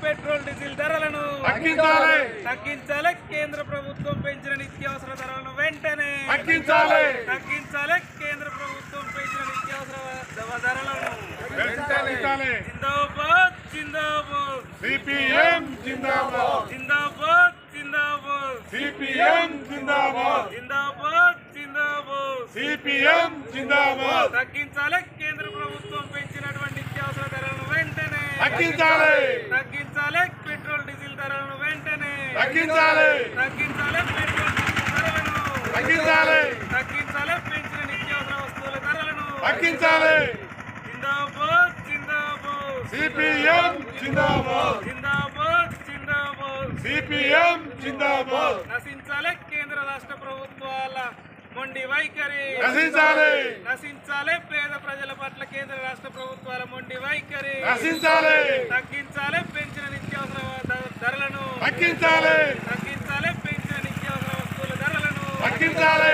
Petrol diesel ధరలను తగ్గించాలి తగ్గించాలి కేంద్ర ప్రభుత్వం పెంచిన నిత్యావసర ధరలను వెంటనే తగ్గించాలి తగ్గించాలి కేంద్ర ప్రభుత్వం పెంచిన నిత్యావసర ధ- ధరలను తగ్గించాలి జిందాబాద్ జిందాబాద్ సిపిఎం జిందాబాద్ జిందాబాద్ జిందాబాద్ సిపిఎం జిందాబాద్ జిందాబాద్ జిందాబాద్ సిపిఎం జిందాబాద్ తగ్గించాలి కేంద్ర ప్రభుత్వం పెంచినటువంటి నిత్యావసర ధరలను వెంటనే తగ్గించాలి తగ్గించాలి పెట్రోల్ డీజిల్ ధరలను వెంటనే తగ్గించాలి తగ్గించాలి పెట్రోల్ డీజిల్ ధరలను తగ్గించాలి తగ్గించాలి పెంచిన నిత్యావసర వస్తువుల ధరలను తగ్గించాలి జిందాబాద్ జిందాబాద్ సిపిఎం జిందాబాద్ జిందాబాద్ జిందాబాద్ సిపిఎం జిందాబాద్ నశించాలి కేంద్ర రాష్ట్ర ప్రభుత్వాల మొండి వైఖరి నశించాలి నశించాలి పేద ప్రజల పట్ల కేంద్ర రాష్ట్ర ప్రభుత్వాల మొండి వైఖరి నశించాలి తగ్గించాలి పెంచిన నిత్యావసర ధ- ధరలను తగ్గించాలి తగ్గించాలి పెంచిన నిత్యావసర వస్తువుల ధరలను తగ్గించాలి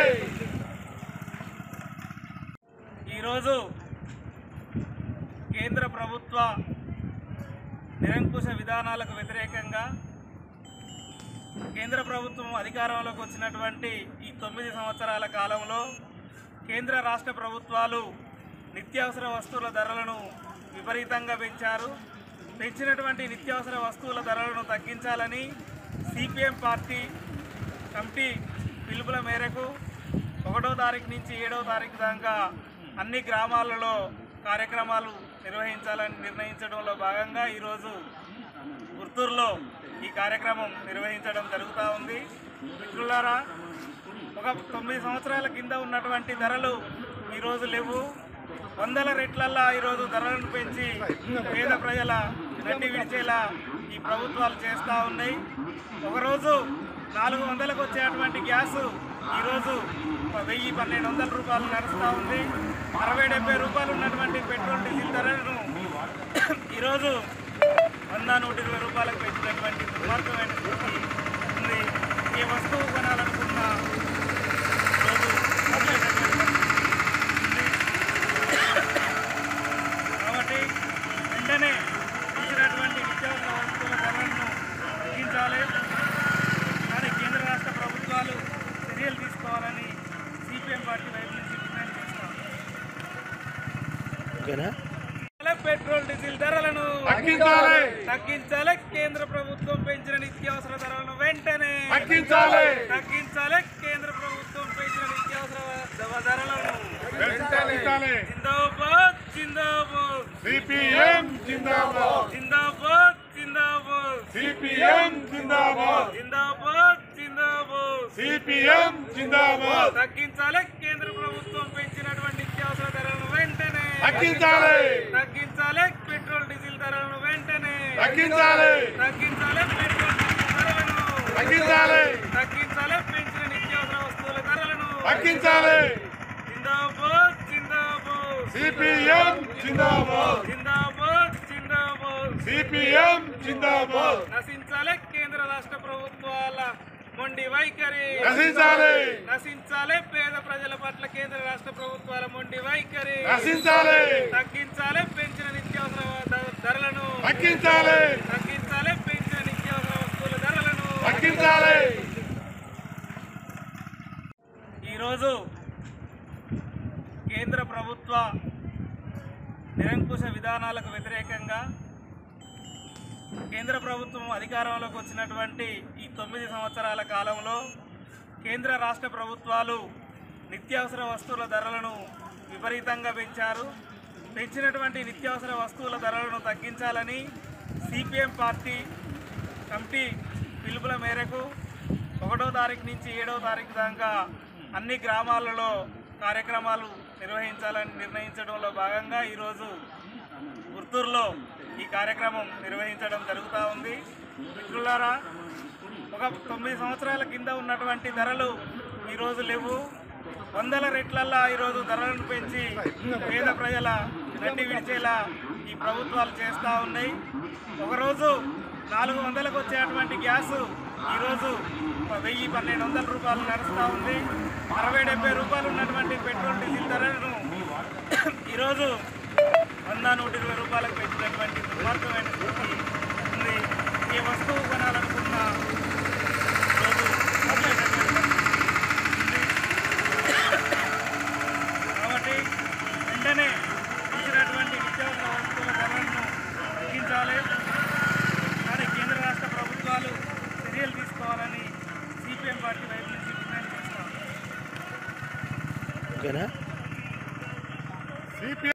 ఈరోజు కేంద్ర ప్రభుత్వ నిరంకుశ విధానాలకు వ్యతిరేకంగా కేంద్ర ప్రభుత్వం అధికారంలోకి వచ్చినటువంటి ఈ తొమ్మిది సంవత్సరాల కాలంలో కేంద్ర రాష్ట్ర ప్రభుత్వాలు నిత్యావసర వస్తువుల ధరలను విపరీతంగా పెంచారు పెంచినటువంటి నిత్యావసర వస్తువుల ధరలను తగ్గించాలని సిపిఎం పార్టీ కమిటీ పిలుపుల మేరకు ఒకటో తారీఖు నుంచి ఏడవ తారీఖు దాకా అన్ని గ్రామాలలో కార్యక్రమాలు నిర్వహించాలని నిర్ణయించడంలో భాగంగా ఈరోజు గుర్తూరులో ఈ కార్యక్రమం నిర్వహించడం జరుగుతూ ఉంది మిత్రులారా ఒక తొమ్మిది సంవత్సరాల కింద ఉన్నటువంటి ధరలు ఈరోజు లేవు వందల రెట్లల్లా ఈరోజు ధరలను పెంచి పేద ప్రజల గడ్డి విడిచేలా ఈ ప్రభుత్వాలు చేస్తూ ఉన్నాయి ఒకరోజు నాలుగు వందలకు వచ్చేటువంటి గ్యాస్ ఈరోజు వెయ్యి పన్నెండు వందల రూపాయలు నడుస్తూ ఉంది అరవై డెబ్బై రూపాయలు ఉన్నటువంటి పెట్రోల్ డీజిల్ ధరలను ఈరోజు వంద నూట ఇరవై రూపాయలకు పెంచినటువంటి దుర్మార్గమైన స్థితి ఉంది ఏ వస్తువు కొనాలనుకున్నా ఈరోజు అమ్మేటటువంటి పరిస్థితి ఉంది. కాబట్టి వెంటనే ఇచ్చినటువంటి నిత్యావసర వస్తువుల ధరలను తగ్గించాలి కానీ కేంద్ర రాష్ట్ర ప్రభుత్వాలు చర్యలు తీసుకోవాలని సిపిఎం పార్టీ వైపు నుంచి డిమాండ్ చేస్తాం పెట్రోల్ డీజిల్ ధరలను తగ్గించాలి తగ్గించాలి కేంద్ర ప్రభుత్వం పెంచిన నిత్యావసర ధరలను వెంటనే తగ్గించాలి తగ్గించాలి కేంద్ర ప్రభుత్వం పెంచిన నిత్యావసర ధ- ధరలను తగ్గించాలి జిందాబాద్ జిందాబాద్ సిపిఎం జిందాబాద్ జిందాబాద్ జిందాబాద్ సిపిఎం జిందాబాద్ జిందాబాద్ జిందాబాద్ సిపిఎం జిందాబాద్ తగ్గించాలి కేంద్ర ప్రభుత్వం పెంచినటువంటి నిత్యావసర ధరలను వెంటనే తగ్గించాలి తగ్గించాలి పెట్రోల్ డీజిల్ ధరలను వెంటనే తగ్గించాలి తగ్గించాలి పెట్రోల్ డీజిల్ ధరలను తగ్గించాలి తగ్గించాలి పెంచిన నిత్యావసర వస్తువుల ధరలను తగ్గించాలి జిందాబాద్ జిందాబాద్ సిపిఎం జిందాబాద్ జిందాబాద్ జిందాబాద్ సిపిఎం జిందాబాద్ నశించాలి కేంద్ర రాష్ట్ర ప్రభుత్వాల మొండి వైఖరి నశించాలి నశించాలి పేద ప్రజల పట్ల కేంద్ర రాష్ట్ర ప్రభుత్వాల మొండి వైఖరి నశించాలి తగ్గించాలి పెంచిన నిత్యావసర ధ- ధరలను తగ్గించాలి తగ్గించాలి పెంచిన నిత్యావసర వస్తువుల ధరలను తగ్గించాలి ఈరోజు కేంద్ర ప్రభుత్వ నిరంకుశ విధానాలకు వ్యతిరేకంగా కేంద్ర ప్రభుత్వం అధికారంలోకి వచ్చినటువంటి ఈ తొమ్మిది సంవత్సరాల కాలంలో కేంద్ర రాష్ట్ర ప్రభుత్వాలు నిత్యావసర వస్తువుల ధరలను విపరీతంగా పెంచారు పెంచినటువంటి నిత్యావసర వస్తువుల ధరలను తగ్గించాలని సిపిఎం పార్టీ కమిటీ పిలుపుల మేరకు ఒకటో తారీఖు నుంచి ఏడవ తారీఖు దాకా అన్ని గ్రామాలలో కార్యక్రమాలు నిర్వహించాలని నిర్ణయించడంలో భాగంగా ఈరోజు గుర్తూరులో ఈ కార్యక్రమం నిర్వహించడం జరుగుతూ ఉంది మిత్రులారా ఒక తొమ్మిది సంవత్సరాల కింద ఉన్నటువంటి ధరలు ఈరోజు లేవు వందల రెట్లల్లా ఈరోజు ధరలను పెంచి పేద ప్రజల గడ్డి విడిచేలా ఈ ప్రభుత్వాలు చేస్తూ ఉన్నాయి ఒకరోజు నాలుగు వందలకు వచ్చేటువంటి గ్యాస్ ఈరోజు వెయ్యి పన్నెండు వందల రూపాయలు నడుస్తూ ఉంది అరవై డెబ్బై రూపాయలు ఉన్నటువంటి పెట్రోల్ డీజిల్ ధరలను ఈరోజు వంద నూట ఇరవై రూపాయలకు పెంచినటువంటి దుర్మార్గమైన స్థితి ఉంది ఏ వస్తువు కొనాలనుకున్నా రోజు అమ్మేటటువంటి పరిస్థితి ఉంది. కాబట్టి వెంటనే ఇచ్చినటువంటి నిత్యావసర వస్తువుల ధరలను తగ్గించాలి కానీ కేంద్ర రాష్ట్ర ప్రభుత్వాలు చర్యలు తీసుకోవాలని సిపిఎం పార్టీ వైపు నుంచి డిమాండ్ చేస్తాం సిపి